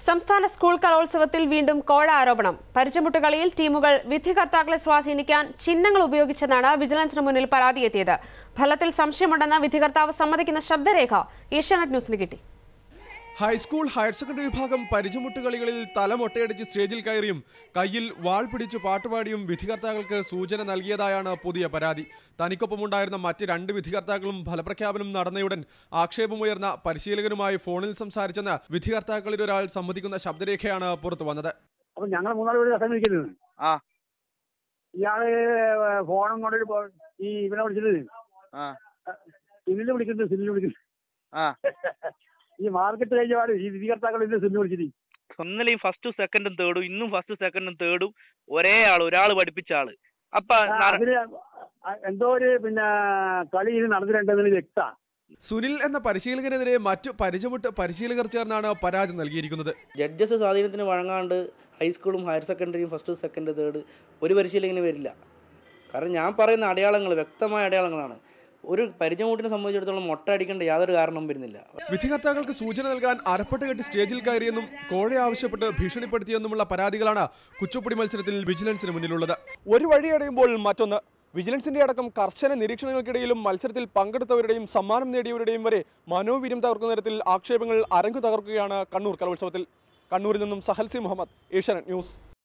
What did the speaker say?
സംസ്ഥാന സ്കൂൾ കലോത്സവത്തിൽ വീണ്ടും കോഴ ആരോപണം പരിചമുട്ടുകളിയിൽ ടീമുകൾ വിധികർത്താക്കളെ സ്വാധീനിക്കാൻ ചിഹ്നങ്ങൾ ഉപയോഗിച്ചെന്നാണ് വിജിലൻസിന് മുന്നിൽ പരാതിയെത്തിയത് ഫലത്തിൽ സംശയമുണ്ടെന്ന് വിധികർത്താവ് സമ്മതിക്കുന്ന ശബ്ദരേഖ ഏഷ്യാനെറ്റ് ന്യൂസിന് കിട്ടി ഹൈസ്കൂൾ ഹയർ സെക്കൻഡറി വിഭാഗം പരിചമുട്ടുകളികളിൽ തലമൊട്ടയടിച്ച് സ്റ്റേജിൽ കയറിയും കയ്യിൽ വാൾ പിടിച്ച് പാട്ടുപാടിയും വിധികർത്താക്കൾക്ക് സൂചന നൽകിയതായാണ് പുതിയ പരാതി തനിക്കൊപ്പമുണ്ടായിരുന്ന മറ്റ് രണ്ട് വിധികർത്താക്കളും ഫലപ്രഖ്യാപനം നടന്നയുടൻ ആക്ഷേപമുയർന്ന പരിശീലകനുമായി ഫോണിൽ സംസാരിച്ചെന്ന് വിധികർത്താക്കളിൽ ഒരാൾ സമ്മതിക്കുന്ന ശബ്ദരേഖയാണ് പുറത്തു വന്നത് അപ്പൊ ഞങ്ങൾ മൂന്നാല് പേര് കസം വിളിക്കുന്നത് ആ. ഇയാള് ഫോണും കൊണ്ടൊരു പോ- ഈ ഇവനെ വിളിച്ചത് ആ സിനില് വിളിക്കുന്നത് സിനില് വിളിക്കുന്നത് ആ ഈ മാർക്കറ്റ് കഴിഞ്ഞ പാട് ഈ വിധികർത്താക്കൾ ഇന്ന് സിനില് വിളിച്ചിട്ട് ഇന്നലെയും ഫസ്റ്റും സെക്കൻഡും തേർഡും ഇന്നും ഫസ്റ്റ് സെക്കൻഡും തേർഡും ഒരേ ആള് ഒരാൾ പഠിപ്പിച്ച ആള് അപ്പൊ ആ, അതിന് ആ- എന്തോ ഒരു പിന്നെ കളി ഇത് നടന്നിട്ടുണ്ടെന്ന് വ്യക്ത സുനിൽ എന്ന പരിശീലകനെതിരെ മറ്റു പരിചമുട്ട് പരിശീലകർ ചേർന്നാണ് പരാതി നൽകിയിരിക്കുന്നത് ജഡ്ജസ് സ്വാധീനത്തിന് വഴങ്ങാണ്ട് ഹൈസ്കൂളും ഹയർ സെക്കൻഡറിയും ഫസ്റ്റ് സെക്കൻഡ് തേർഡ് ഒരു പരിശീലകന് വരില്ല കാരണം ഞാൻ പറയുന്ന അടയാളങ്ങൾ വ്യക്തമായ അടയാളങ്ങളാണ് ഒരു പരിചയമൂട്ടിനെ സംബന്ധിച്ചിടത്തോളം മൊട്ട അടിക്കേണ്ട യാതൊരു കാരണവും വരുന്നില്ല വിധികർത്താക്കൾക്ക് സൂചന നൽകാൻ അരപ്പട്ട് കെട്ടി സ്റ്റേജിൽ കയറിയെന്നും കോഴ ആവശ്യപ്പെട്ട് ഭീഷണിപ്പെടുത്തിയെന്നുമുള്ള പരാതികളാണ് കുച്ചുപ്പൊടി മത്സരത്തിൽ വിജിലൻസിന് മുന്നിലുള്ളത് ഒരു വഴിയടയുമ്പോൾ മറ്റൊന്ന് വിജിലൻസിന്റെ അടക്കം കർശന നിരീക്ഷണങ്ങൾക്കിടയിലും മത്സരത്തിൽ പങ്കെടുത്തവരുടെയും സമ്മാനം നേടിയവരുടെയും വരെ മനോവീര്യം തകർക്കുന്ന തരത്തിൽ ആക്ഷേപങ്ങൾ അരങ്ങു തകർക്കുകയാണ് കണ്ണൂർ കലോത്സവത്തിൽ കണ്ണൂരിൽ നിന്നും സഹൽസി മുഹമ്മദ് ഏഷ്യാനെറ്റ് ന്യൂസ്